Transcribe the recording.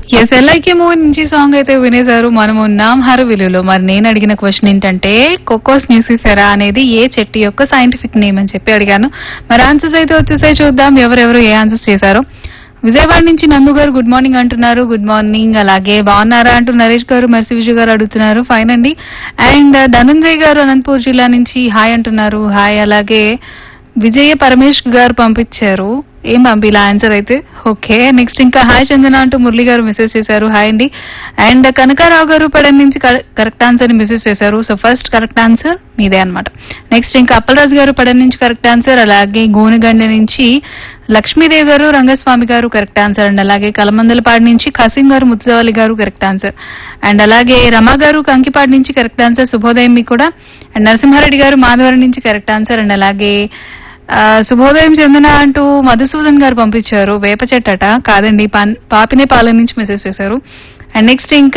yes LIK movie నుంచి song అయితే వినేశారు మనము నామ్ హరు విలువలో మరి నేను అడిగిన క్వశ్చన్ ఏంటంటే కోకోస్ న్యూసిఫెరా అనేది ఏ చెట్టు యొక్క సైంటిఫిక్ నేమ్ అని చెప్పి అడిగాను మరి ఆన్సర్స్ అయితే వచ్చేసాయి చూద్దాం ఎవరెవరు ఏ ఆన్సర్స్ చేశారో విజయవాడ నుంచి నందు గారు గుడ్ మార్నింగ్ అంటున్నారు గుడ్ మార్నింగ్ అలాగే బాగున్నారా అంటూ నరేష్ గారు మెర్సి విజయ్ గారు అడుగుతున్నారు ఫైన్ అండి అండ్ ధనుంజయ్ గారు అనంతపూర్ జిల్లా నుంచి హాయ్ అంటున్నారు హాయ్ అలాగే విజయ పరమేష్ గారు పంపించారు ఏం పంపిలా ఆన్సర్ అయితే ఓకే నెక్స్ట్ ఇంకా హాయ్ చందన అంటూ మురళి గారు మెసేజ్ చేశారు హాయ్ అండి అండ్ కనకారావు గారు పడన్ నుంచి కరెక్ట్ ఆన్సర్ ని మెసేజ్ చేశారు సో ఫస్ట్ కరెక్ట్ ఆన్సర్ మీదే అన్నమాట నెక్స్ట్ ఇంకా అప్పలరాజు గారు పడన్ నుంచి కరెక్ట్ ఆన్సర్ అలాగే గోనెగండ నుంచి లక్ష్మీదేవి గారు రంగస్వామి గారు కరెక్ట్ ఆన్సర్ అండ్ అలాగే కలమందలపాడు నుంచి ఖసీం గారు ముత్తుజవాలి గారు కరెక్ట్ ఆన్సర్ అండ్ అలాగే రమ గారు కంకిపాడు నుంచి కరెక్ట్ ఆన్సర్ శుభోదయం మీకు కూడా అండ్ నరసింహారెడ్డి గారు మాధవరం నుంచి కరెక్ట్ ఆన్సర్ అండ్ అలాగే ఆ, శుభోదయం చెందిన అంటూ మధుసూదన్ గారు పంపించారు వేప చెట్టట కాదండి పాన్- పాపినే పాలెం నుంచి మెసేజ్ చేశారు అండ్ నెక్స్ట్ ఇంకా